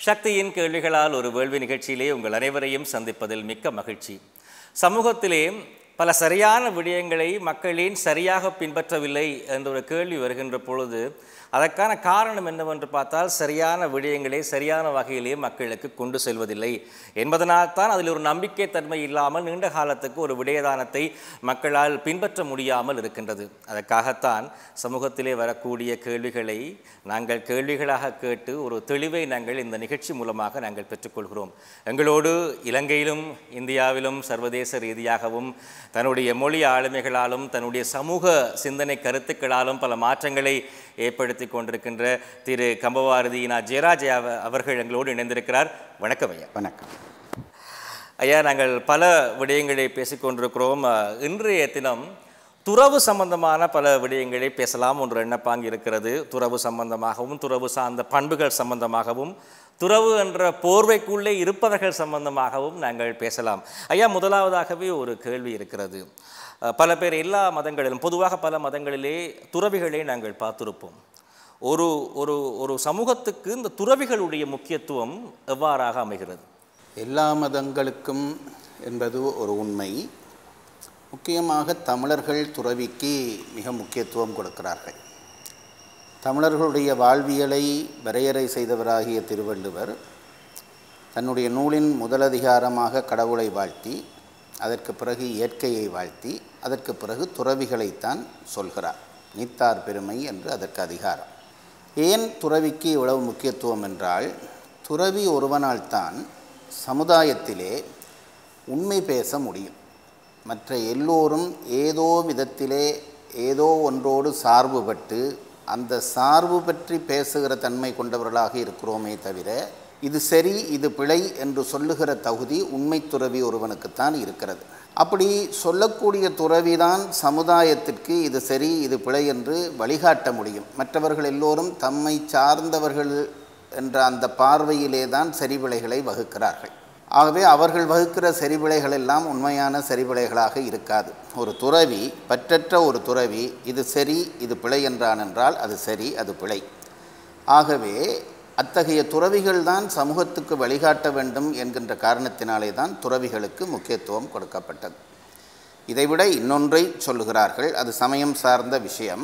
சக்தியின் கேள்விகளால் ஒரு வேள்வி நிகழ்ச்சியிலே உங்கள் அனைவரையும் சந்திப்பதில் மிக்க மகிழ்ச்சி சமூகத்திலே பல சரியான விடயங்களை மக்களின் சரியாக பின்பற்றவில்லை என்ற ஒரு கேள்வி வருகின்ற பொழுது அதற்கான காரணம் என்னவென்று பார்த்தால் சரியான விடயங்களை சரியான வகையிலே மக்களுக்கு கொண்டு செல்வதில்லை என்பதனால் தான் அதில் ஒரு நம்பிக்கை தன்மை இல்லாமல் நீண்ட காலத்துக்கு ஒரு விடயதானத்தை மக்களால் பின்பற்ற முடியாமல் இருக்கின்றது அதற்காகத்தான் சமூகத்திலே வரக்கூடிய கேள்விகளை நாங்கள் கேள்விகளாக கேட்டு ஒரு தெளிவை நாங்கள் இந்த நிகழ்ச்சி மூலமாக நாங்கள் பெற்றுக்கொள்கிறோம் எங்களோடு இலங்கையிலும் இந்தியாவிலும் சர்வதேச ரீதியாகவும் தன்னுடைய மொழி ஆளுமைகளாலும் தன்னுடைய சமூக சிந்தனை கருத்துக்களாலும் பல மாற்றங்களை ஏற்படுத்தி கொண்டிருக்கின்ற திரு கம்பவாரதி நா ஜெயராஜ் அவ- அவர்கள் எங்களோடு இணைந்திருக்கிறார் வணக்கம் ஐயா வணக்கம் ஐயா நாங்கள் பல விடயங்களை பேசிக்கொண்டிருக்கிறோம் அஹ், இன்றைய தினம் துறவு சம்பந்தமான பல விடயங்களை பேசலாம் ஒன்று எண்ணப்பாங்கு இருக்கிறது துறவு சம்பந்தமாகவும் துறவு சார்ந்த பண்புகள் சம்பந்தமாகவும் துறவு என்ற போர்வைக்குள்ளே இருப்பவர்கள் சம்பந்தமாகவும் நாங்கள் பேசலாம் ஐயா முதலாவதாகவே ஒரு கேள்வி இருக்கிறது அஹ், பல பேர் எல்லா மதங்களிலும் பொதுவாக பல மதங்களிலே துறவிகளை நாங்கள் பார்த்திருப்போம் ஒரு ஒரு ஒரு சமூகத்துக்கு இந்த துறவிகளுடைய முக்கியத்துவம் எவ்வாறாக அமைகிறது எல்லா மதங்களுக்கும் என்பது ஒரு உண்மை முக்கியமாக தமிழர்கள் துறவிக்கு மிக முக்கியத்துவம் கொடுக்கிறார்கள் தமிழர்களுடைய வாழ்வியலை வரையறை செய்தவராகிய திருவள்ளுவர் தன்னுடைய நூலின் முதலதிகாரமாக கடவுளை வாழ்த்தி அதற்கு பிறகு இயற்கையை வாழ்த்தி அதற்கு பிறகு துறவிகளைத்தான் சொல்கிறார் நீத்தார் பெருமை என்று அதற்கு அதிகாரம் ஏன் துறவிக்கு இவ்வளவு முக்கியத்துவம் என்றால் துறவி ஒருவனால்தான் சமுதாயத்திலே உண்மை பேச முடியும் மற்ற எல்லோரும் ஏதோ விதத்திலே ஏதோ ஒன்றோடு சார்புபட்டு அந்த சார்பு பற்றி பேசுகிற தன்மை கொண்டவர்களாக இருக்கிறோமே தவிர இது சரி இது பிழை என்று சொல்லுகிற தகுதி உண்மை துறவி ஒருவனுக்குத்தான் இருக்கிறது அப்படி சொல்லக்கூடிய துறவிதான் சமுதாயத்திற்கு இது சரி இது பிழை என்று வழிகாட்ட முடியும் மற்றவர்கள் எல்லோரும் தம்மை சார்ந்தவர்கள் என்ற அந்த பார்வையிலே தான் சரிவிளைகளை வகுக்கிறார்கள் ஆகவே அவர்கள் வகுக்கிற சரிவிளைகள் எல்லாம் உண்மையான சரிவிளைகளாக இருக்காது ஒரு துறவி பற்றற்ற ஒரு துறவி இது சரி இது பிழை என்றான் என்றால் அது சரி அது பிழை ஆகவே அத்தகைய துறவிகள் தான் சமூகத்துக்கு வழிகாட்ட வேண்டும் என்கின்ற காரணத்தினாலே தான் துறவிகளுக்கு முக்கியத்துவம் கொடுக்கப்பட்டது இதைவிட இன்னொன்றை சொல்லுகிறார்கள் அது சமயம் சார்ந்த விஷயம்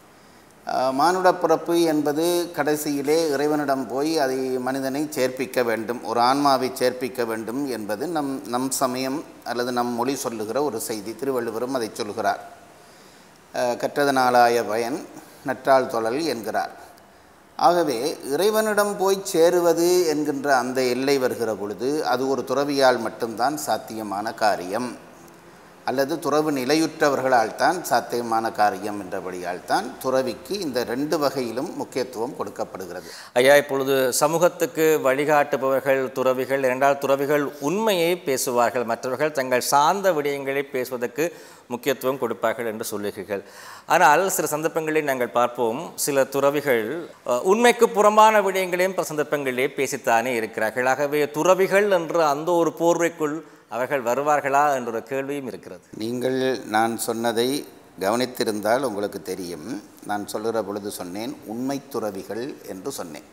அஹ், மானுட பிறப்பு என்பது கடைசியிலே இறைவனிடம் போய் அதை மனிதனை சேர்ப்பிக்க வேண்டும் ஒரு ஆன்மாவை சேர்ப்பிக்க வேண்டும் என்பது நம் நம் சமயம் அல்லது நம் மொழி சொல்லுகிற ஒரு செய்தி திருவள்ளுவரும் அதை சொல்கிறார் அஹ், கற்றதனாலாய பயன் நற்றாள் தொழல் என்கிறார் ஆகவே இறைவனிடம் போய் சேருவது என்கின்ற அந்த எல்லை வருகிற பொழுது அது ஒரு துறவியால் மட்டும்தான் சாத்தியமான காரியம் அல்லது துறவு நிலையுற்றவர்களால் தான் சாத்தியமான காரியம் என்றபடியால் தான் துறவிக்கு இந்த ரெண்டு வகையிலும் முக்கியத்துவம் கொடுக்கப்படுகிறது ஐயா இப்பொழுது சமூகத்துக்கு வழிகாட்டுபவர்கள் துறவிகள் இரண்டால் துறவிகள் உண்மையை பேசுவார்கள் மற்றவர்கள் தங்கள் சார்ந்த விடயங்களை பேசுவதற்கு முக்கியத்துவம் கொடுப்பார்கள் என்று சொல்லுகிறீர்கள் ஆனால் சில சந்தர்ப்பங்களில் நாங்கள் பார்ப்போம் சில துறவிகள் அஹ், உண்மைக்கு புறம்பான விடயங்களையும் பல சந்தர்ப்பங்களிலே பேசித்தானே இருக்கிறார்கள் ஆகவே துறவிகள் என்ற அந்த ஒரு போர்வைக்குள் அவர்கள் வருவார்களா என்ற ஒரு கேள்வியும் இருக்கிறது நீங்கள் நான் சொன்னதை கவனித்திருந்தால் உங்களுக்கு தெரியும் நான் சொல்லுகிற பொழுது சொன்னேன் உண்மை துறவிகள் என்று சொன்னேன்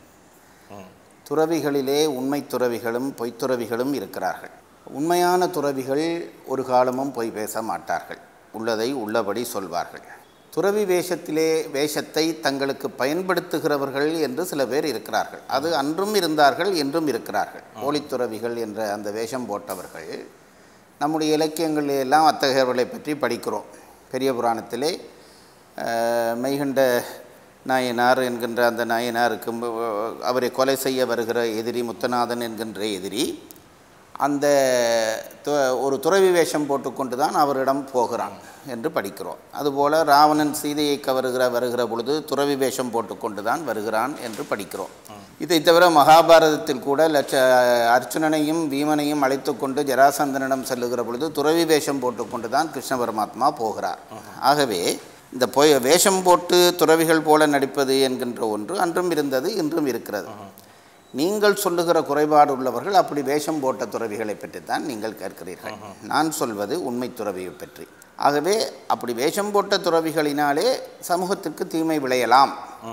துறவிகளிலே உண்மை துறவிகளும் பொய்த்துறவிகளும் இருக்கிறார்கள் உண்மையான துறவிகள் ஒரு காலமும் பொய் பேச மாட்டார்கள் உள்ளதை உள்ளபடி சொல்வார்கள் துறவி வேஷத்திலே வேஷத்தை தங்களுக்கு பயன்படுத்துகிறவர்கள் என்று சில பேர் இருக்கிறார்கள் அது அன்றும் இருந்தார்கள் என்றும் இருக்கிறார்கள் போலித் துறவிகள் என்ற அந்த வேஷம் போட்டவர்கள் நம்முடைய இலக்கியங்களில் எல்லாம் அத்தகையவர்களை பற்றி படிக்கிறோம் பெரிய புராணத்திலே அஹ், மெய்கண்ட நாயனார் என்கின்ற அந்த நாயனாருக்கு மு- அவரை கொலை செய்ய வருகிற எதிரி முத்தநாதன் என்கின்ற எதிரி அந்த து- ஒரு துறவி வேஷம் போட்டுக்கொண்டு தான் அவரிடம் போகிறான் என்று படிக்கிறோம் அதுபோல் ராவணன் சீதையை கவருகிற வருகிற பொழுது துறவி வேஷம் போட்டுக்கொண்டு தான் வருகிறான் என்று படிக்கிறோம் இதை தவிர மகாபாரதத்தில் கூட லட்ச அர்ச்சுனனையும் பீமனையும் அழைத்து கொண்டு ஜராசந்தனிடம் செல்லுகிற பொழுது துறவி வேஷம் போட்டுக்கொண்டு தான் கிருஷ்ண பரமாத்மா போகிறார் ஆகவே இந்த பொய் வேஷம் போட்டு துறவிகள் போல நடிப்பது என்கின்ற ஒன்று அன்றும் இருந்தது இன்றும் இருக்கிறது நீங்கள் சொல்லுகிற குறைபாடு உள்ளவர்கள் அப்படி வேஷம் போட்ட துறவிகளை பற்றி தான் நீங்கள் கேட்கிறீர்கள் நான் சொல்வது உண்மை துறவியை பற்றி ஆகவே அப்படி வேஷம் போட்ட துறவிகளினாலே சமூகத்துக்கு தீமை விளையலாம்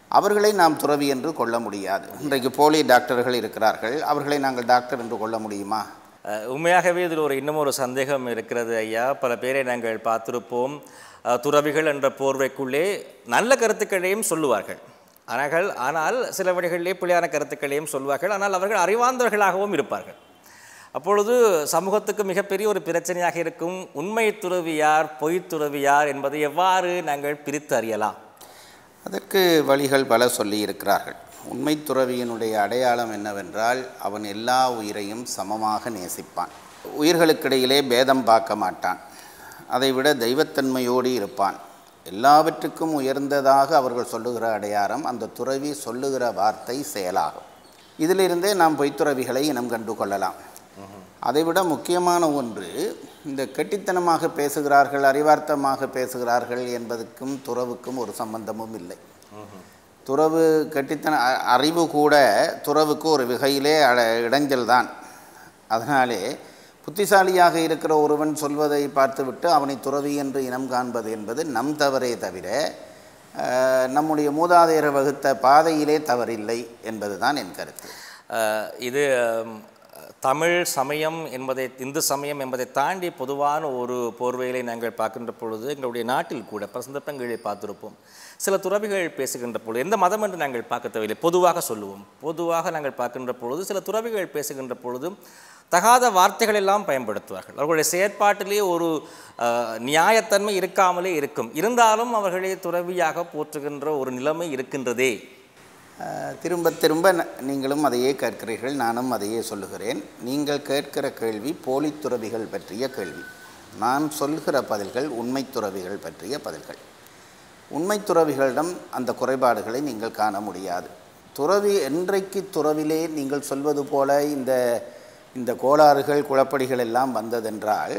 அவர்களை நாம் துறவி என்று கொள்ள முடியாது இன்றைக்கு போலி டாக்டர்கள் இருக்கிறார்கள் அவர்களை நாங்கள் டாக்டர் என்று கொள்ள முடியுமா அஹ், உண்மையாகவே இதில் ஒரு இன்னும் ஒரு சந்தேகம் இருக்கிறது ஐயா பல பேரை நாங்கள் பார்த்திருப்போம் அஹ், துறவிகள் என்ற போர்வைக்குள்ளே நல்ல கருத்துக்களையும் சொல்லுவார்கள் ஆனால் ஆனால் சில வழிகளிலே பிழையான கருத்துக்களையும் சொல்வார்கள் ஆனால் அவர்கள் அறிவார்ந்தவர்களாகவும் இருப்பார்கள் அப்பொழுது சமூகத்துக்கு மிகப்பெரிய ஒரு பிரச்சனையாக இருக்கும் உண்மை துறவி யார் பொய் துறவி யார் என்பதை எவ்வாறு நாங்கள் பிரித்து அறியலாம் அதற்கு வழிகள் பல சொல்லி இருக்கிறார்கள் உண்மை துறவியினுடைய அடையாளம் என்னவென்றால் அவன் எல்லா உயிரையும் சமமாக நேசிப்பான் உயிர்களுக்கிடையிலே பேதம் பார்க்க மாட்டான் அதைவிட தெய்வத்தன்மையோடு இருப்பான் எல்லாவற்றுக்கும் உயர்ந்ததாக அவர்கள் சொல்லுகிற அடையாளம் அந்த துறவி சொல்லுகிற வார்த்தை செயலாகும் இதிலிருந்தே நாம் பொய்த்துறவிகளை இனம் கண்டு கொள்ளலாம் அதைவிட முக்கியமான ஒன்று இந்த கெட்டித்தனமாக பேசுகிறார்கள் அறிவார்த்தமாக பேசுகிறார்கள் என்பதுக்கும் துறவுக்கும் ஒரு சம்பந்தமும் இல்லை துறவு கெட்டித்தன அ- அறிவு கூட துறவுக்கு ஒரு வகையிலே அட இடைஞ்சல் தான் அதனாலே புத்திசாலியாக இருக்கிற ஒருவன் சொல்வதை பார்த்துவிட்டு அவனை துறவி என்று இனம் காண்பது என்பது நம் தவறே தவிர அஹ், நம்முடைய மூதாதையர் வகுத்த பாதையிலே தவறில்லை என்பதுதான் என் கருத்து அஹ், இது ஹம், தமிழ் சமயம் என்பதை இந்து சமயம் என்பதை தாண்டி பொதுவான ஒரு போர்வையிலே நாங்கள் பார்க்கின்ற பொழுது எங்களுடைய நாட்டில் கூட பல சந்தர்ப்பங்களில் பார்த்திருப்போம் சில துறவிகள் பேசுகின்ற பொழுது எந்த மதம் என்று நாங்கள் பார்க்க தேவையில்லை பொதுவாக சொல்லுவோம் பொதுவாக நாங்கள் பார்க்கின்ற பொழுது சில துறவிகள் பேசுகின்ற பொழுது தகாத வார்த்தைகள் எல்லாம் பயன்படுத்துவார்கள் அவர்களுடைய செயற்பாட்டிலே ஒரு அஹ், நியாயத்தன்மை இருக்காமலே இருக்கும் இருந்தாலும் அவர்களை துறவியாக போற்றுகின்ற ஒரு நிலைமை இருக்கின்றதே அஹ், திரும்ப திரும்ப ந- நீங்களும் அதையே கேட்கிறீர்கள் நானும் அதையே சொல்லுகிறேன் நீங்கள் கேட்கிற கேள்வி போலி துறவிகள் பற்றிய கேள்வி நான் சொல்கிற பதில்கள் உண்மை துறவிகள் பற்றிய பதில்கள் உண்மை துறவிகளிடம் அந்த குறைபாடுகளை நீங்கள் காண முடியாது துறவி என்றைக்கு துறவிலே நீங்கள் சொல்வது போல இந்த இந்த கோளாறுகள் குழப்படிகள் எல்லாம் வந்ததென்றால்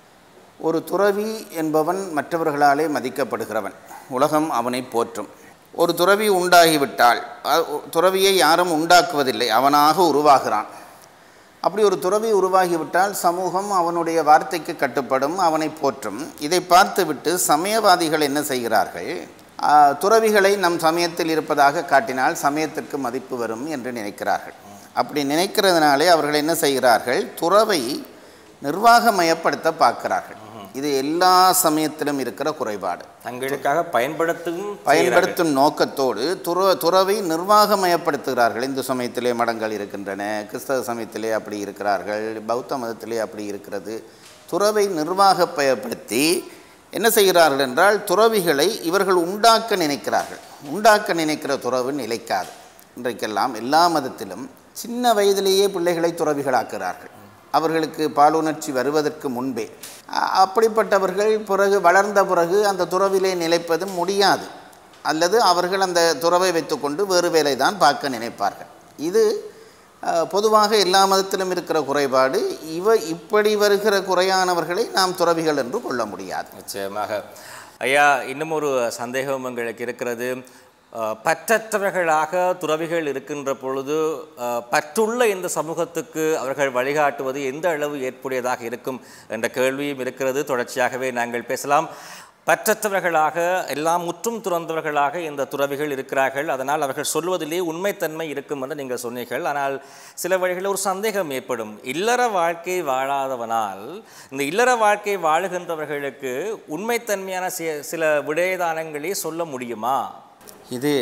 ஒரு துறவி என்பவன் மற்றவர்களாலே மதிக்கப்படுகிறவன் உலகம் அவனை போற்றும் ஒரு துறவி உண்டாகிவிட்டால் அ- துறவியை யாரும் உண்டாக்குவதில்லை அவனாக உருவாகிறான் அப்படி ஒரு துறவி உருவாகிவிட்டால் சமூகம் அவனுடைய வார்த்தைக்கு கட்டுப்படும் அவனை போற்றும் இதை பார்த்துவிட்டு சமயவாதிகள் என்ன செய்கிறார்கள் ஆ, துறவிகளை நம் சமயத்தில் இருப்பதாக காட்டினால் சமயத்திற்கு மதிப்பு வரும் என்று நினைக்கிறார்கள் அப்படி நினைக்கிறதுனாலே அவர்கள் என்ன செய்கிறார்கள் துறவை நிர்வாகமயப்படுத்த பார்க்கிறார்கள் இது எல்லா சமயத்திலும் இருக்கிற குறைபாடு தங்களுக்காக பயன்படுத்தும் பயன்படுத்தும் நோக்கத்தோடு துற துறவை நிர்வாகமயப்படுத்துகிறார்கள் இந்து சமயத்திலே மடங்கள் இருக்கின்றன கிறிஸ்தவ சமயத்திலே அப்படி இருக்கிறார்கள் பௌத்த மதத்திலே அப்படி இருக்கிறது துறவை நிர்வாகப்படுத்தி என்ன செய்கிறார்கள் என்றால் துறவிகளை இவர்கள் உண்டாக்க நினைக்கிறார்கள் உண்டாக்க நினைக்கிற துறவு நிலைக்காது இன்றைக்கெல்லாம் எல்லா மதத்திலும் சின்ன வயதிலேயே பிள்ளைகளை துறவிகளாக்குகிறார்கள் அவர்களுக்கு பாலுணர்ச்சி வருவதற்கு முன்பே அ- அப்படிப்பட்டவர்கள் பிறகு வளர்ந்த பிறகு அந்த துறவிலே நிலைப்பது முடியாது அல்லது அவர்கள் அந்த துறவை வைத்துக்கொண்டு வேறு வேலை தான் பார்க்க நினைப்பார்கள் இது அஹ், பொதுவாக எல்லா மதத்திலும் இருக்கிற குறைபாடு இவ இப்படி வருகிற குறையானவர்களை நாம் துறவிகள் என்று கொள்ள முடியாது நிச்சயமாக ஐயா இன்னும் ஒரு சந்தேகம் எங்களுக்கு இருக்கிறது அஹ், பற்றற்றவர்களாக துறவிகள் இருக்கின்ற பொழுது அஹ், பற்றுள்ள இந்த சமூகத்துக்கு அவர்கள் வழிகாட்டுவது எந்த அளவு ஏற்புடையதாக இருக்கும் என்ற கேள்வியும் இருக்கிறது தொடர்ச்சியாகவே நாங்கள் பேசலாம் பற்றற்றவர்களாக எல்லாம் முற்றும் துறந்தவர்களாக இந்த துறவிகள் இருக்கிறார்கள் அதனால் அவர்கள் சொல்வதிலே உண்மைத்தன்மை இருக்கும் என்று நீங்கள் சொன்னீர்கள் ஆனால் சில வழிகளில் ஒரு சந்தேகம் ஏற்படும் இல்லற வாழ்க்கை வாழாதவனால் இந்த இல்லற வாழ்க்கை வாழுகின்றவர்களுக்கு உண்மைத்தன்மையான சி- சில விடயதானங்களை சொல்ல முடியுமா இது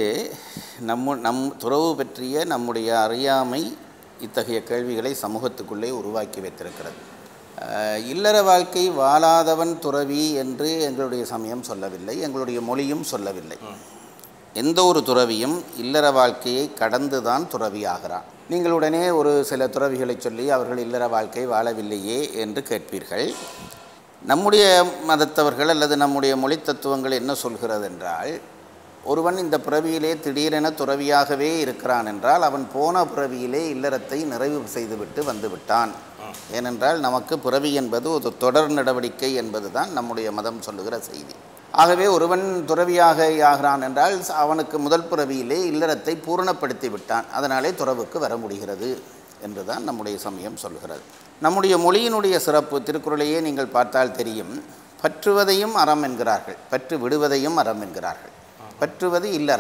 நம்ம நம் துறவு பற்றிய நம்முடைய அறியாமை இத்தகைய கேள்விகளை சமூகத்துக்குள்ளே உருவாக்கி வைத்திருக்கிறது அஹ், இல்லற வாழ்க்கை வாழாதவன் துறவி என்று எங்களுடைய சமயம் சொல்லவில்லை எங்களுடைய மொழியும் சொல்லவில்லை எந்த ஒரு துறவியும் இல்லற வாழ்க்கையை கடந்து தான் துறவியாகிறான் நீங்கள் உடனே ஒரு சில துறவிகளை சொல்லி அவர்கள் இல்லற வாழ்க்கை வாழவில்லையே என்று கேட்பீர்கள் நம்முடைய மதத்தவர்கள் அல்லது நம்முடைய மொழி தத்துவங்கள் என்ன சொல்கிறது என்றால் ஒருவன் இந்த பிறவியிலே திடீரென துறவியாகவே இருக்கிறான் என்றால் அவன் போன பிறவியிலே இல்லறத்தை நிறைவு செய்துவிட்டு வந்து விட்டான் ஏனென்றால் நமக்கு பிறவி என்பது ஒரு தொடர் நடவடிக்கை என்பதுதான் நம்முடைய மதம் சொல்லுகிற செய்தி ஆகவே ஒருவன் துறவியாக ஆகிறான் என்றால் அவனுக்கு முதல் பிறவியிலே இல்லறத்தை பூரணப்படுத்தி விட்டான் அதனாலே துறவுக்கு வர முடிகிறது என்றுதான் நம்முடைய சமயம் சொல்கிறது நம்முடைய மொழியினுடைய சிறப்பு திருக்குறளையே நீங்கள் பார்த்தால் தெரியும் பற்றுவதையும் அறம் என்கிறார்கள் பற்று விடுவதையும் அறம் என்கிறார்கள் பற்றுவது இல்லறம்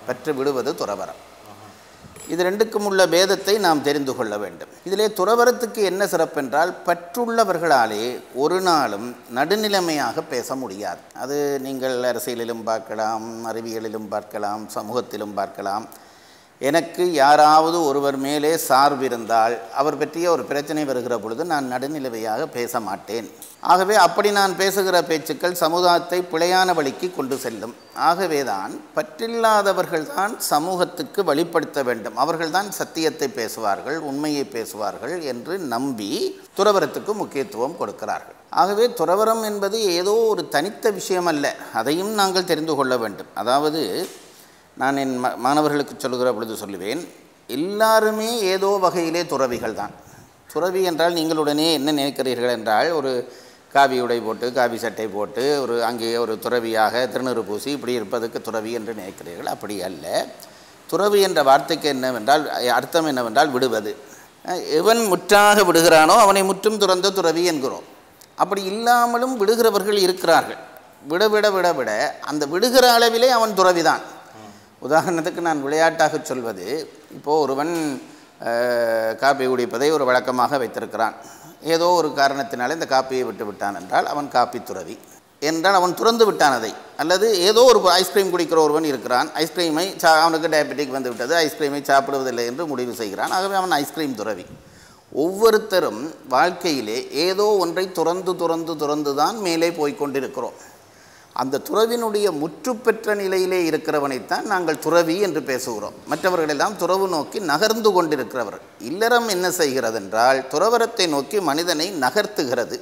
பற்று விடுவது துறவரம் இது ரெண்டுக்கும் உள்ள பேதத்தை நாம் தெரிந்து கொள்ள வேண்டும் இதிலே துறவரத்துக்கு என்ன சிறப்பென்றால் பற்றுள்ளவர்களாலே ஒரு நாளும் நடுநிலைமையாக பேச முடியாது அது நீங்கள் அரசியலிலும் பார்க்கலாம் அறிவியலிலும் பார்க்கலாம் சமூகத்திலும் பார்க்கலாம் எனக்கு யாராவது ஒருவர் மேலே சார்பு இருந்தால் அவர் பற்றிய ஒரு பிரச்சனை வருகிற பொழுது நான் நடுநிலைமையாக பேச மாட்டேன் ஆகவே அப்படி நான் பேசுகிற பேச்சுக்கள் சமுதாயத்தை பிழையான வழிக்கு கொண்டு செல்லும் ஆகவேதான் பற்றில்லாதவர்கள்தான் சமூகத்துக்கு வழிப்படுத்த வேண்டும் அவர்கள்தான் சத்தியத்தை பேசுவார்கள் உண்மையை பேசுவார்கள் என்று நம்பி துறவரத்துக்கு முக்கியத்துவம் கொடுக்கிறார்கள் ஆகவே துறவரம் என்பது ஏதோ ஒரு தனித்த விஷயம் அல்ல அதையும் நாங்கள் தெரிந்து கொள்ள வேண்டும் அதாவது நான் என் ம மாணவர்களுக்கு சொல்லுகிற பொழுது சொல்லுவேன் எல்லாருமே ஏதோ வகையிலே துறவிகள் தான் துறவி என்றால் நீங்கள் உடனே என்ன நினைக்கிறீர்கள் என்றால் ஒரு காவி உடை போட்டு காவி சட்டை போட்டு ஒரு அங்கே ஒரு துறவியாக திருநீறு பூசி இப்படி இருப்பதற்கு துறவி என்று நினைக்கிறீர்கள் அப்படி அல்ல துறவி என்ற வார்த்தைக்கு என்னவென்றால் அர்த்தம் என்னவென்றால் விடுவது அஹ் எவன் முற்றாக விடுகிறானோ அவனை முற்றும் துறந்த துறவி என்கிறோம் அப்படி இல்லாமலும் விடுகிறவர்கள் இருக்கிறார்கள் விட விட விட விட அந்த விடுகிற அளவிலே அவன் துறவிதான் உதாரணத்துக்கு நான் விளையாட்டாக சொல்வது இப்போது ஒருவன் அஹ், காப்பி குடிப்பதை ஒரு வழக்கமாக வைத்திருக்கிறான் ஏதோ ஒரு காரணத்தினால இந்த காப்பியை விட்டு விட்டான் என்றால் அவன் காப்பி துறவி என்றால் அவன் துறந்து விட்டான் அதை அல்லது ஏதோ ஒரு ஐஸ்கிரீம் குடிக்கிற ஒருவன் இருக்கிறான் ஐஸ்கிரீமை சா அவனுக்கு டயபெட்டிக் வந்து விட்டது ஐஸ்கிரீமை சாப்பிடுவதில்லை என்று முடிவு செய்கிறான் ஆகவே அவன் ஐஸ்கிரீம் துறவி ஒவ்வொருத்தரும் வாழ்க்கையிலே ஏதோ ஒன்றை துறந்து துறந்து துறந்து தான் மேலே போய்க் கொண்டிருக்கிறோம் அந்த துறவினுடைய முற்றுப்பெற்ற நிலையிலே இருக்கிறவனைத்தான் நாங்கள் துறவி என்று பேசுகிறோம் மற்றவர்களெல்லாம் துறவு நோக்கி நகர்ந்து கொண்டிருக்கிறவர் இல்லறம் என்ன செய்கிறதென்றால் துறவரத்தை நோக்கி மனிதனை நகர்த்துகிறது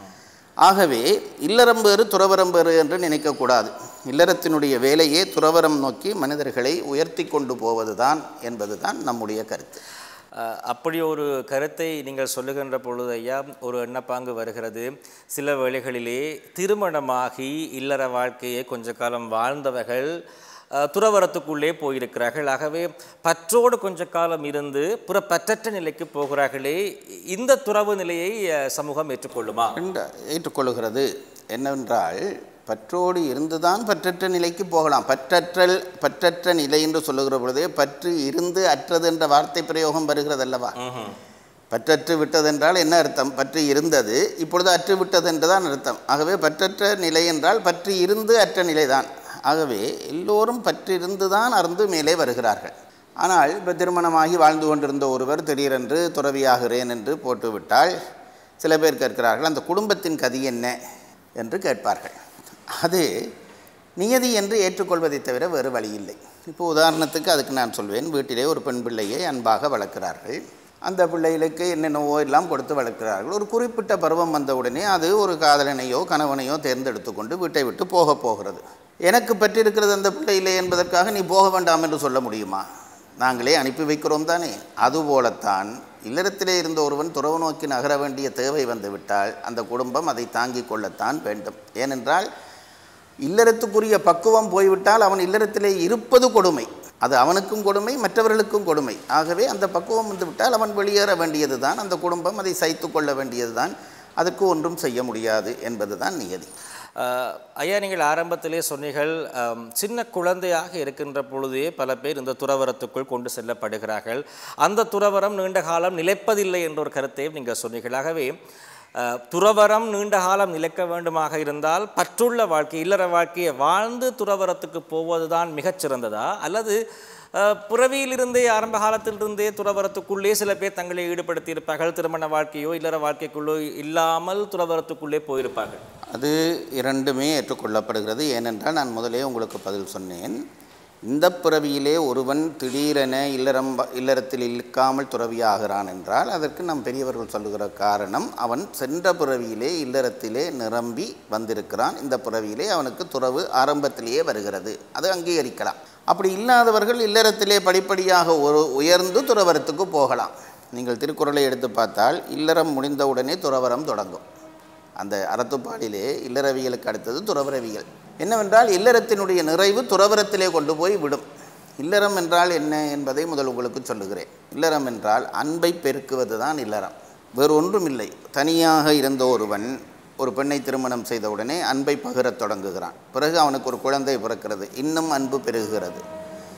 ஆகவே இல்லறம் வேறு துறவரம் வேறு என்று நினைக்கக்கூடாது இல்லறத்தினுடைய வேலையே துறவரம் நோக்கி மனிதர்களை உயர்த்தி கொண்டு போவதுதான் என்பதுதான் நம்முடைய கருத்து அஹ், அப்படி ஒரு கருத்தை நீங்கள் சொல்லுகின்ற பொழுது ஐயா ஒரு எண்ணப்பாங்கு வருகிறது சில வேளைகளிலே திருமணமாகி இல்லற வாழ்க்கையை கொஞ்ச காலம் வாழ்ந்தவர்கள் அஹ், துறவரத்துக்குள்ளே போயிருக்கிறார்கள் ஆகவே பற்றோடு கொஞ்ச காலம் இருந்து புற பற்றற்ற நிலைக்கு போகிறார்களே இந்த துறவு நிலையை அஹ், சமூகம் ஏற்றுக்கொள்ளுமா என்று ஏற்றுக்கொள்கிறது என்னவென்றால் பற்றோடு இருந்துதான் பற்றற்ற நிலைக்கு போகலாம் பற்றற்றல் பற்றற்ற நிலை என்று சொல்லுகிற பொழுதே பற்று இருந்து அற்றது என்ற வார்த்தை பிரயோகம் வருகிறது அல்லவா பற்றற்று விட்டதென்றால் என்ன அர்த்தம் பற்று இருந்தது இப்பொழுது அற்று விட்டது என்றுதான் அர்த்தம் ஆகவே பற்றற்ற நிலை என்றால் பற்று இருந்து அற்ற நிலைதான் ஆகவே எல்லோரும் பற்றிருந்து தான் அறந்து மேலே வருகிறார்கள் ஆனால் இப்போ திருமணமாகி வாழ்ந்து கொண்டிருந்த ஒருவர் திடீரென்று துறவியாகிறேன் என்று போட்டுவிட்டால் சில பேர் கேட்கிறார்கள் அந்த குடும்பத்தின் கதி என்ன என்று கேட்பார்கள் அது நியதி என்று ஏற்றுக்கொள்வதை தவிர வேறு வழி இல்லை இப்போ உதாரணத்துக்கு அதுக்கு நான் சொல்வேன் வீட்டிலே ஒரு பெண் பிள்ளையை அன்பாக வளர்க்கிறார்கள் அந்த பிள்ளைகளுக்கு என்னென்னவோ எல்லாம் கொடுத்து வளர்க்கிறார்கள் ஒரு குறிப்பிட்ட பருவம் வந்தவுடனே அது ஒரு காதலனையோ கணவனையோ தேர்ந்தெடுத்து கொண்டு வீட்டை விட்டு போக போகிறது எனக்கு பற்றிருக்கிறது அந்த பிள்ளையிலே என்பதற்காக நீ போக வேண்டாம் என்று சொல்ல முடியுமா நாங்களே அனுப்பி வைக்கிறோம் தானே அதுபோலத்தான் இல்லறத்திலே இருந்த ஒருவன் துறவு நோக்கி நகர வேண்டிய தேவை வந்துவிட்டால் அந்த குடும்பம் அதை தாங்கிக் கொள்ளத்தான் வேண்டும் ஏனென்றால் இல்லறத்துக்குரிய பக்குவம் போய்விட்டால் அவன் இல்லறத்திலே இருப்பது கொடுமை அது அவனுக்கும் கொடுமை மற்றவர்களுக்கும் கொடுமை ஆகவே அந்த பக்குவம் வந்து விட்டால் அவன் வெளியேற வேண்டியது தான் அந்த குடும்பம் அதை சைத்து கொள்ள வேண்டியது தான் அதற்கு ஒன்றும் செய்ய முடியாது என்பது தான் நியதி அஹ், ஐயா நீங்கள் ஆரம்பத்திலே சொன்னீர்கள் அம், சின்ன குழந்தையாக இருக்கின்ற பொழுதே பல பேர் இந்த துறவரத்துக்குள் கொண்டு செல்லப்படுகிறார்கள் அந்த துறவரம் நீண்ட காலம் நிலைப்பதில்லை என்ற ஒரு கருத்தையும் நீங்கள் சொன்னீர்கள் ஆகவே அஹ், துறவரம் நீண்ட காலம் நிலைக்க வேண்டுமாக இருந்தால் பற்றுள்ள வாழ்க்கை இல்லற வாழ்க்கையை வாழ்ந்து துறவரத்துக்கு போவதுதான் மிகச் சிறந்ததா அல்லது அஹ், பிறவியிலிருந்தே ஆரம்ப காலத்திலிருந்தே துறவரத்துக்குள்ளே சில பேர் தங்களை ஈடுபடுத்தி இருப்பார்கள் திருமண வாழ்க்கையோ இல்லற வாழ்க்கைக்குள்ளோ இல்லாமல் துறவரத்துக்குள்ளே போயிருப்பார்கள் அது இரண்டுமே ஏற்றுக்கொள்ளப்படுகிறது ஏனென்றால் நான் முதலே உங்களுக்கு பதில் சொன்னேன் இந்த பிறவியிலே ஒருவன் திடீரென இல்லறம் இல்லறத்தில் இருக்காமல் துறவியாகிறான் என்றால் அதற்கு நம் பெரியவர்கள் சொல்லுகிற காரணம் அவன் சென்ற பிறவியிலே இல்லறத்திலே நிரம்பி வந்திருக்கிறான் இந்த பிறவியிலே அவனுக்கு துறவு ஆரம்பத்திலேயே வருகிறது அது அங்கீகரிக்கலாம் அப்படி இல்லாதவர்கள் இல்லறத்திலே படிப்படியாக ஒரு உயர்ந்து துறவரத்துக்கு போகலாம் நீங்கள் திருக்குறளை எடுத்து பார்த்தால் இல்லறம் முடிந்தவுடனே துறவரம் தொடங்கும் அந்த அறத்துப்பாடிலே இல்லறவியலுக்கு அடுத்தது துறவரவியல் என்னவென்றால் இல்லறத்தினுடைய நிறைவு துறவரத்திலே கொண்டு போய் விடும் இல்லறம் என்றால் என்ன என்பதை முதல் உங்களுக்கு சொல்லுகிறேன் இல்லறம் என்றால் அன்பை பெருக்குவது தான் இல்லறம் வேறு ஒன்றும் இல்லை தனியாக இருந்த ஒருவன் ஒரு பெண்ணை திருமணம் செய்தவுடனே அன்பை பகிரத் தொடங்குகிறான் பிறகு அவனுக்கு ஒரு குழந்தை பிறக்கிறது இன்னும் அன்பு பெருகுகிறது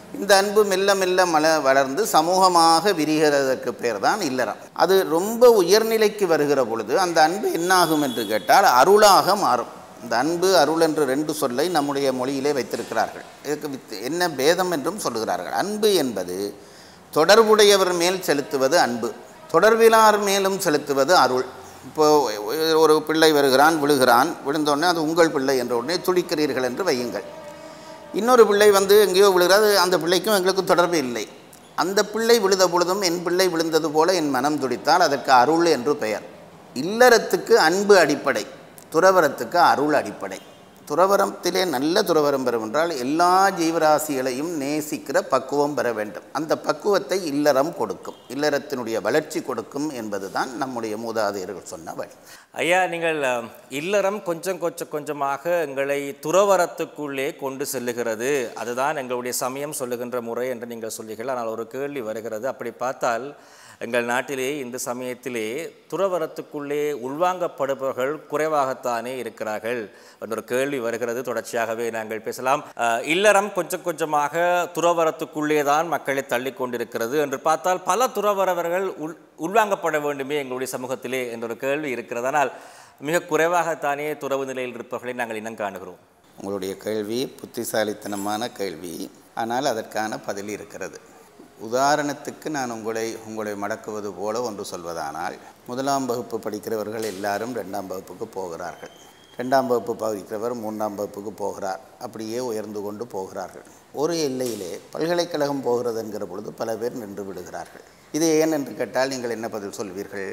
இந்த அன்பு மெல்ல மெல்ல மல வளர்ந்து சமூகமாக விரிகிறதற்கு பேர் தான் இல்லறம் அது ரொம்ப உயர்நிலைக்கு வருகிற பொழுது அந்த அன்பு என்னாகும் என்று கேட்டால் அருளாக மாறும் இந்த அன்பு அருள் என்று ரெண்டு சொல்லை நம்முடைய மொழியிலே வைத்திருக்கிறார்கள் இதுக்கு வித்- என்ன பேதம் என்றும் சொல்லுகிறார்கள் அன்பு என்பது தொடர்புடையவர் மேல் செலுத்துவது அன்பு தொடர்பிலார் மேலும் செலுத்துவது அருள் இப்போ ஒரு பிள்ளை வருகிறான் விழுகிறான் விழுந்தோடனே அது உங்கள் பிள்ளை என்ற உடனே துடிக்கிறீர்கள் என்று வையுங்கள் இன்னொரு பிள்ளை வந்து எங்கேயோ விழுகிறது அந்த பிள்ளைக்கும் எங்களுக்கும் தொடர்பு இல்லை அந்த பிள்ளை விழுத பொழுதும் என் பிள்ளை விழுந்தது போல என் மனம் துடித்தால் அதற்கு அருள் என்று பெயர் இல்லறத்துக்கு அன்பு அடிப்படை துறவரத்துக்கு அருள் அடிப்படை துறவரத்திலே நல்ல துறவரம் பெறும் என்றால் எல்லா ஜீவராசிகளையும் நேசிக்கிற பக்குவம் பெற வேண்டும் அந்த பக்குவத்தை இல்லறம் கொடுக்கும் இல்லறத்தினுடைய வளர்ச்சி கொடுக்கும் என்பதுதான் நம்முடைய மூதாதையர்கள் சொன்ன வழி ஐயா நீங்கள் அஹ், இல்லறம் கொஞ்சம் கொஞ்சம் கொஞ்சமாக எங்களை துறவரத்துக்குள்ளே கொண்டு செல்லுகிறது அதுதான் எங்களுடைய சமயம் சொல்லுகின்ற முறை என்று நீங்கள் சொல்லுங்கள் ஆனால் ஒரு கேள்வி வருகிறது அப்படி பார்த்தால் எங்கள் நாட்டிலே இந்த சமயத்திலே துறவரத்துக்குள்ளே உள்வாங்கப்படுபவர்கள் குறைவாகத்தானே இருக்கிறார்கள் என்ற ஒரு கேள்வி வருகிறது தொடர்ச்சியாகவே நாங்கள் பேசலாம் அஹ், இல்லறம் கொஞ்சம் கொஞ்சமாக துறவரத்துக்குள்ளே தான் மக்களை தள்ளி கொண்டிருக்கிறது என்று பார்த்தால் பல துறவரவர்கள் உள் உள்வாங்கப்பட வேண்டுமே எங்களுடைய சமூகத்திலே என்ற ஒரு கேள்வி இருக்கிறது ஆனால் மிக குறைவாகத்தானே துறவு நிலையில் இருப்பவர்களை நாங்கள் இனம் காணுகிறோம் உங்களுடைய கேள்வி புத்திசாலித்தனமான கேள்வி ஆனால் அதற்கான பதில் இருக்கிறது உதாரணத்துக்கு நான் உங்களை உங்களை மடக்குவது போல ஒன்று சொல்வதானால் முதலாம் வகுப்பு படிக்கிறவர்கள் எல்லாரும் ரெண்டாம் வகுப்புக்கு போகிறார்கள் ரெண்டாம் வகுப்பு படிக்கிறவர் மூன்றாம் வகுப்புக்கு போகிறார் அப்படியே உயர்ந்து கொண்டு போகிறார்கள் ஒரு எல்லையிலே பல்கலைக்கழகம் போகிறது என்கிற பொழுது பல பேர் நின்று விடுகிறார்கள் இது ஏன் என்று கேட்டால் நீங்கள் என்ன பதில் சொல்வீர்கள்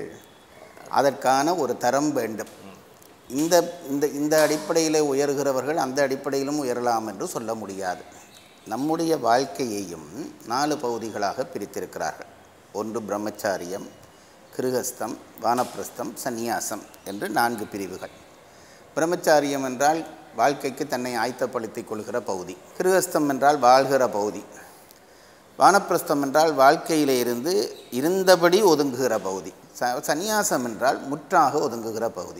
அதற்கான ஒரு தரம் வேண்டும் இந்த இந்த இந்த அடிப்படையில் உயர்கிறவர்கள் அந்த அடிப்படையிலும் உயரலாம் என்று சொல்ல முடியாது நம்முடைய வாழ்க்கையையும் நாலு பகுதிகளாக பிரித்திருக்கிறார்கள் ஒன்று பிரம்மச்சாரியம் கிருகஸ்தம் வானப்பிரஸ்தம் சந்நியாசம் என்று நான்கு பிரிவுகள் பிரம்மச்சாரியம் என்றால் வாழ்க்கைக்கு தன்னை ஆயத்தப்படுத்திக் கொள்கிற பகுதி கிருகஸ்தம் என்றால் வாழ்கிற பகுதி வானப்பிரஸ்தம் என்றால் வாழ்க்கையிலே இருந்து இருந்தபடி ஒதுங்குகிற பகுதி ச சந்நியாசம் என்றால் முற்றாக ஒதுங்குகிற பகுதி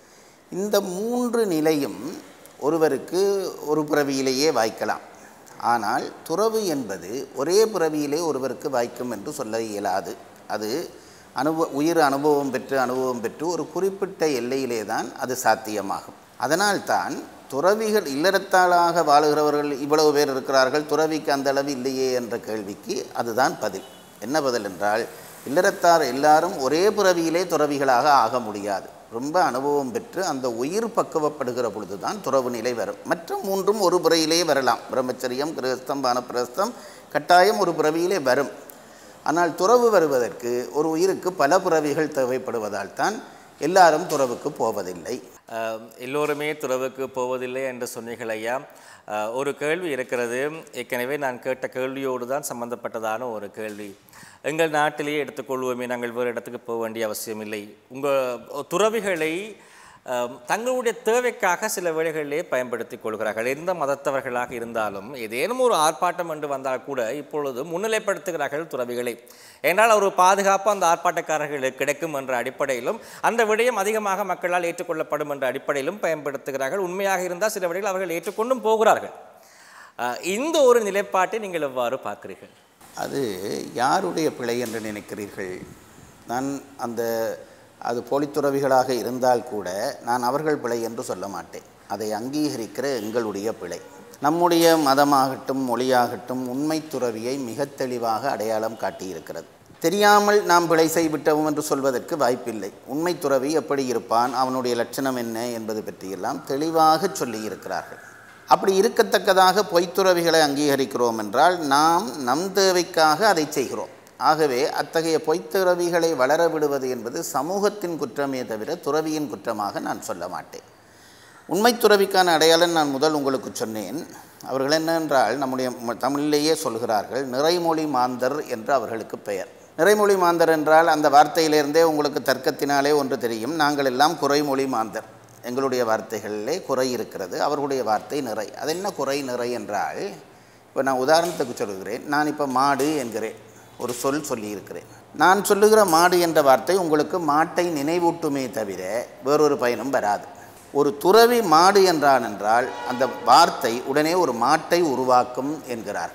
இந்த மூன்று நிலையும் ஒருவருக்கு ஒரு பிறவியிலேயே வாய்க்கலாம் ஆனால் துறவு என்பது ஒரே பிறவியிலே ஒருவருக்கு வாய்க்கும் என்று சொல்ல இயலாது அது அனுபவ உயிர் அனுபவம் பெற்று அனுபவம் பெற்று ஒரு குறிப்பிட்ட எல்லையிலே தான் அது சாத்தியமாகும் அதனால்தான் துறவிகள் இல்லறத்தாளாக வாழுகிறவர்கள் இவ்வளவு பேர் இருக்கிறார்கள் துறவிக்கு அந்த அளவு இல்லையே என்ற கேள்விக்கு அதுதான் பதில் என்ன பதில் என்றால் இல்லறத்தார் எல்லாரும் ஒரே பிறவியிலே துறவிகளாக ஆக முடியாது ரொம்ப அனுபவம் பெற்று அந்த உயிர் பக்குவப்படுகிற பொழுது தான் துறவு நிலை வரும் மற்ற மூன்றும் ஒரு பிறையிலே வரலாம் பிரம்மச்சரியம் கிரகஸ்தம் வானப்பிரஸ்தம் கட்டாயம் ஒரு பிறவியிலே வரும் ஆனால் துறவு வருவதற்கு ஒரு உயிருக்கு பல பிறவிகள் தேவைப்படுவதால் தான் எல்லாரும் துறவுக்கு போவதில்லை அஹ், எல்லோருமே துறவுக்கு போவதில்லை என்று சொன்னீர்கள் ஐயா அஹ், ஒரு கேள்வி இருக்கிறது ஏற்கனவே நான் கேட்ட கேள்வியோடு தான் சம்பந்தப்பட்டதான ஒரு கேள்வி எங்கள் நாட்டிலேயே எடுத்துக்கொள்வோமே நாங்கள் வேறு இடத்துக்கு போக வேண்டிய அவசியம் இல்லை உங்கள் துறவிகளை அஹ், தங்களுடைய தேவைக்காக சில வேளைகளிலே பயன்படுத்திக் கொள்கிறார்கள் எந்த மதத்தவர்களாக இருந்தாலும் ஏதேனும் ஒரு ஆர்ப்பாட்டம் என்று வந்தால் கூட இப்பொழுது முன்னிலைப்படுத்துகிறார்கள் துறவிகளை ஏனால் ஒரு பாதுகாப்பு அந்த ஆர்ப்பாட்டக்காரர்களுக்கு கிடைக்கும் என்ற அடிப்படையிலும் அந்த விடயம் அதிகமாக மக்களால் ஏற்றுக்கொள்ளப்படும் என்ற அடிப்படையிலும் பயன்படுத்துகிறார்கள் உண்மையாக இருந்தால் சில விடைகள் அவர்கள் ஏற்றுக்கொண்டும் போகிறார்கள் அஹ், இந்த ஒரு நிலைப்பாட்டை நீங்கள் எவ்வாறு பார்க்கிறீர்கள் அது யாருடைய பிழை என்று நினைக்கிறீர்கள் நான் அந்த அது போலித்துறவிகளாக இருந்தால் கூட நான் அவர்கள் பிழை என்று சொல்ல மாட்டேன் அதை அங்கீகரிக்கிற எங்களுடைய பிழை நம்முடைய மதமாகட்டும் மொழியாகட்டும் உண்மை துறவியை மிக தெளிவாக அடையாளம் காட்டியிருக்கிறது தெரியாமல் நாம் பிழை செய்விட்டோம் என்று சொல்வதற்கு வாய்ப்பில்லை உண்மை துறவி எப்படி இருப்பான் அவனுடைய லட்சணம் என்ன என்பது பற்றியெல்லாம் தெளிவாக சொல்லியிருக்கிறார்கள் அப்படி இருக்கத்தக்கதாக பொய்த்துறவிகளை அங்கீகரிக்கிறோம் என்றால் நாம் நம் தேவைக்காக அதை செய்கிறோம் ஆகவே அத்தகைய பொய்த்துறவிகளை வளர விடுவது என்பது சமூகத்தின் குற்றமே தவிர துறவியின் குற்றமாக நான் சொல்ல மாட்டேன் உண்மை துறவிக்கான அடையாளம் நான் முதல் உங்களுக்கு சொன்னேன் அவர்கள் என்னென்றால் நம்முடைய ம- தமிழிலேயே சொல்கிறார்கள் நிறைமொழி மாந்தர் என்று அவர்களுக்கு பெயர் நிறைமொழி மாந்தர் என்றால் அந்த வார்த்தையிலிருந்தே உங்களுக்கு தர்க்கத்தினாலே ஒன்று தெரியும் நாங்கள் எல்லாம் குறைமொழி மாந்தர் எங்களுடைய வார்த்தைகளிலே குறை இருக்கிறது அவர்களுடைய வார்த்தை நிறை அது என்ன குறை நிறை என்றால் இப்போ நான் உதாரணத்துக்கு சொல்லுகிறேன் நான் இப்போ மாடு என்கிறேன் ஒரு சொல் சொல்லியிருக்கிறேன் நான் சொல்லுகிற மாடு என்ற வார்த்தை உங்களுக்கு மாட்டை நினைவூட்டுமே தவிர வேறொரு பயனும் வராது ஒரு துறவி மாடு என்றான் என்றால் அந்த வார்த்தை உடனே ஒரு மாட்டை உருவாக்கும் என்கிறார்கள்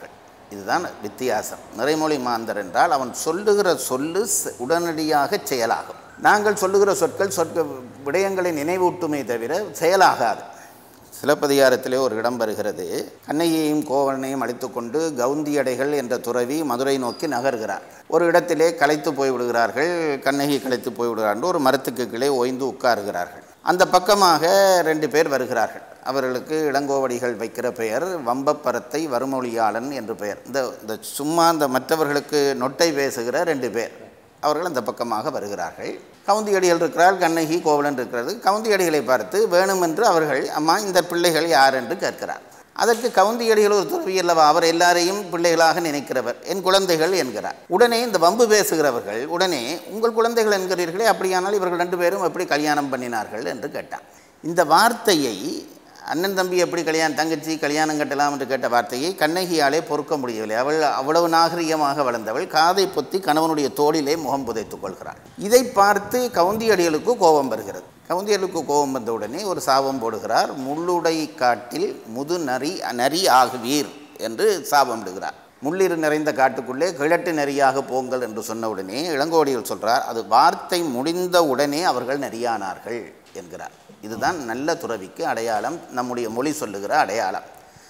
இதுதான் வித்தியாசம் நிறைமொழி மாந்தர் என்றால் அவன் சொல்லுகிற சொல்லு ச- உடனடியாக செயலாகும் நாங்கள் சொல்லுகிற சொற்கள் சொற்க விடயங்களை நினைவூட்டுமே தவிர செயலாகாது சிலப்பதிகாரத்திலே ஒரு இடம் வருகிறது கண்ணையையும் கோவலனையும் அழித்துக்கொண்டு கவுந்தியடைகள் என்ற துறவி மதுரை நோக்கி நகர்கிறார் ஒரு இடத்திலே களைத்து போய் விடுகிறார்கள் கண்ணகி களைத்து போய் விடுகிறார்கள் ஒரு மரத்துக்கு கீழே ஓய்ந்து உட்காருகிறார்கள் அந்த பக்கமாக ரெண்டு பேர் வருகிறார்கள் அவர்களுக்கு இளங்கோவடிகள் வைக்கிற பெயர் வம்பப்பரத்தை வருமொழியாளன் என்று பெயர் இந்த இந்த சும்மா இந்த மற்றவர்களுக்கு நொட்டை பேசுகிற ரெண்டு பேர் அவர்கள் அந்த பக்கமாக வருகிறார்கள் கவுந்தியடிகள் இருக்கிறார் கண்ணகி கோவலன் இருக்கிறது கவுந்தியடிகளை பார்த்து வேணுமென்று அவர்கள் அம்மா இந்த பிள்ளைகள் யார் என்று கேட்கிறார் அதற்கு கவுந்தியடிகள் ஒரு துறவி அல்லவா அவர் எல்லாரையும் பிள்ளைகளாக நினைக்கிறவர் என் குழந்தைகள் என்கிறார் உடனே இந்த வம்பு பேசுகிறவர்கள் உடனே உங்கள் குழந்தைகள் என்கிறீர்களே அப்படியானால் இவர்கள் ரெண்டு பேரும் எப்படி கல்யாணம் பண்ணினார்கள் என்று கேட்டான் இந்த வார்த்தையை அண்ணன் தம்பி எப்படி கல்யாணம் தங்கச்சி கல்யாணம் கட்டலாம் என்று கேட்ட வார்த்தையை கண்ணகியாலே பொறுக்க முடியவில்லை அவள் அவ்வளவு நாகரிகமாக வளர்ந்தவள் காதை பொத்தி கணவனுடைய தோளிலே முகம் புதைத்துக் கொள்கிறாள் இதை பார்த்து கவுந்தியடிகளுக்கு கோபம் வருகிறது கவுந்தியடிகளுக்கு கோபம் வந்த உடனே ஒரு சாபம் போடுகிறார் முள்ளுடை காட்டில் முது நரி நரி ஆகுவீர் என்று சாபம் இடுகிறார் முள்ளிரு நிறைந்த காட்டுக்குள்ளே கிழட்டு நெறியாக போங்கள் என்று சொன்ன உடனே இளங்கோடிகள் சொல்றார் அது வார்த்தை முடிந்த உடனே அவர்கள் நெறியானார்கள் என்கிறார் இதுதான் நல்ல துறவிக்கு அடையாளம் நம்முடைய மொழி சொல்லுகிற அடையாளம்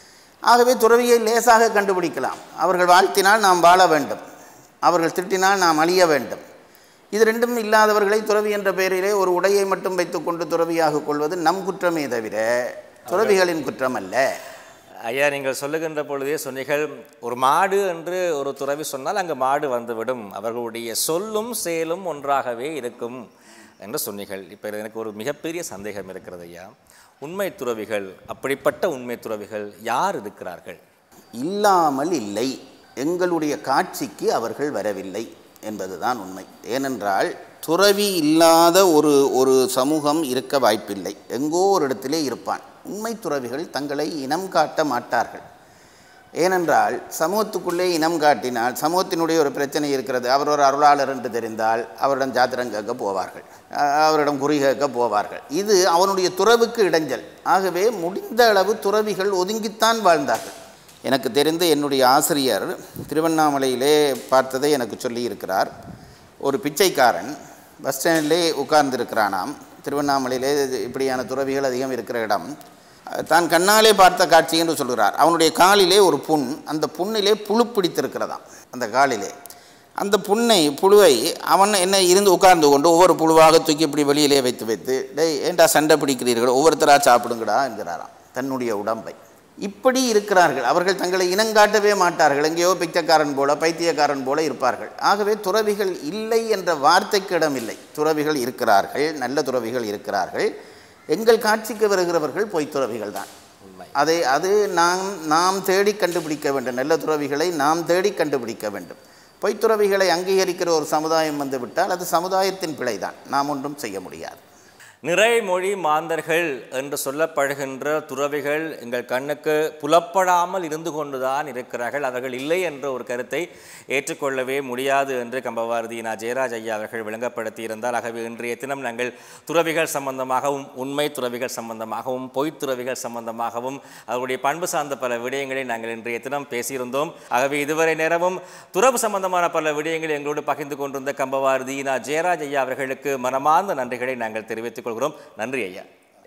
ஆகவே துறவியை லேசாக கண்டுபிடிக்கலாம் அவர்கள் வாழ்த்தினால் நாம் வாழ வேண்டும் அவர்கள் திட்டினால் நாம் அழிய வேண்டும் இது ரெண்டும் இல்லாதவர்களை துறவி என்ற பெயரிலே ஒரு உடையை மட்டும் வைத்துக்கொண்டு துறவியாக கொள்வது நம் குற்றமே தவிர துறவிகளின் குற்றம் அல்ல ஐயா நீங்கள் சொல்லுகின்ற பொழுதே சொன்னீர்கள் ஒரு மாடு என்று ஒரு துறவி சொன்னால் அங்கு மாடு வந்துவிடும் அவர்களுடைய சொல்லும் செயலும் ஒன்றாகவே இருக்கும் என்று சொன்னீர்கள் இப்போ எனக்கு ஒரு மிகப்பெரிய சந்தேகம் இருக்கிறது ஐயா உண்மை துறவிகள் அப்படிப்பட்ட உண்மை துறவிகள் யார் இருக்கிறார்கள் இல்லாமல் இல்லை எங்களுடைய காட்சிக்கு அவர்கள் வரவில்லை என்பதுதான் உண்மை ஏனென்றால் துறவி இல்லாத ஒரு ஒரு சமூகம் இருக்க வாய்ப்பில்லை எங்கோ ஒரு இடத்திலே இருப்பான் உண்மை துறவிகள் தங்களை இனம் காட்ட மாட்டார்கள் ஏனென்றால் சமூகத்துக்குள்ளே இனம் காட்டினால் சமூகத்தினுடைய ஒரு பிரச்சனை இருக்கிறது அவர் ஒரு அருளாளர் என்று தெரிந்தால் அவரிடம் ஜாத்திரம் கேட்க போவார்கள் அஹ் அவரிடம் குறி கேட்க போவார்கள் இது அவனுடைய துறவுக்கு இடைஞ்சல் ஆகவே முடிந்த அளவு துறவிகள் ஒதுங்கித்தான் வாழ்ந்தார்கள் எனக்கு தெரிந்து என்னுடைய ஆசிரியர் திருவண்ணாமலையிலே பார்த்ததை எனக்கு சொல்லியிருக்கிறார் ஒரு பிச்சைக்காரன் பஸ் ஸ்டாண்டிலே உட்கார்ந்திருக்கிறானாம் திருவண்ணாமலையிலே இப்படியான துறவிகள் அதிகம் இருக்கிற இடம் தான் கண்ணாலே பார்த்த காட்சி என்று சொல்கிறார் அவனுடைய காலிலே ஒரு புண் அந்த புண்ணிலே புழு பிடித்திருக்கிறதாம் அந்த காலிலே அந்த புண்ணை புழுவை அவன் என்ன இருந்து உட்கார்ந்து கொண்டு ஒவ்வொரு புழுவாக தூக்கி இப்படி வெளியிலே வைத்து வைத்து டேய் ஏன்டா சண்டை பிடிக்கிறீர்கள் ஒவ்வொருத்தராக சாப்பிடுங்கடா என்கிறாராம் தன்னுடைய உடம்பை இப்படி இருக்கிறார்கள் அவர்கள் தங்களை இனங்காட்டவே மாட்டார்கள் எங்கேயோ பிச்சைக்காரன் போல பைத்தியக்காரன் போல இருப்பார்கள் ஆகவே துறவிகள் இல்லை என்ற வார்த்தைக்கு இடமில்லை துறவிகள் இருக்கிறார்கள் நல்ல துறவிகள் இருக்கிறார்கள் எங்கள் காட்சிக்கு வருகிறவர்கள் பொய் துறவிகள் தான் உண்மை அதை அது நாம் நாம் தேடி கண்டுபிடிக்க வேண்டும் நல்ல துறவிகளை நாம் தேடி கண்டுபிடிக்க வேண்டும் பொய்த்துறவிகளை அங்கீகரிக்கிற ஒரு சமுதாயம் வந்து விட்டால் அது சமுதாயத்தின் பிழைதான் நாம் ஒன்றும் செய்ய முடியாது நிறைமொழி மாந்தர்கள் என்று சொல்லப்படுகின்ற துறவிகள் எங்கள் கண்ணுக்கு புலப்படாமல் இருந்து கொண்டுதான் இருக்கிறார்கள் அவர்கள் இல்லை என்ற ஒரு கருத்தை ஏற்றுக்கொள்ளவே முடியாது என்று கம்பவாரதி நா ஜெயராஜ் ஐயா அவர்கள் விளங்கப்படுத்தி இருந்தால் ஆகவே இன்றைய தினம் நாங்கள் துறவிகள் சம்பந்தமாகவும் உண்மை துறவிகள் சம்பந்தமாகவும் பொய்த் துறவிகள் சம்பந்தமாகவும் அவருடைய பண்பு சார்ந்த பல விடயங்களை நாங்கள் இன்றைய தினம் பேசியிருந்தோம் ஆகவே இதுவரை நேரமும் துறவு சம்பந்தமான பல விடயங்களை எங்களோடு பகிர்ந்து கொண்டிருந்த கம்பவாரதி நா ஜெயராஜ் ஐயா அவர்களுக்கு மனமார்ந்த நன்றிகளை நாங்கள் தெரிவித்துக் கொள்கிறோம் நன்றி ஐயா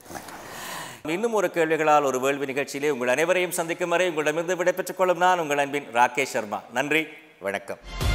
இன்னும் ஒரு கேள்விகளால் ஒரு வேள்வி நிகழ்ச்சியிலே உங்கள் அனைவரையும் சந்திக்கும் வரை உங்களிடமிருந்து விடைபெற்றுக் கொள்ளும் நான் உங்கள் அன்பின் ராகேஷ் சர்மா நன்றி வணக்கம்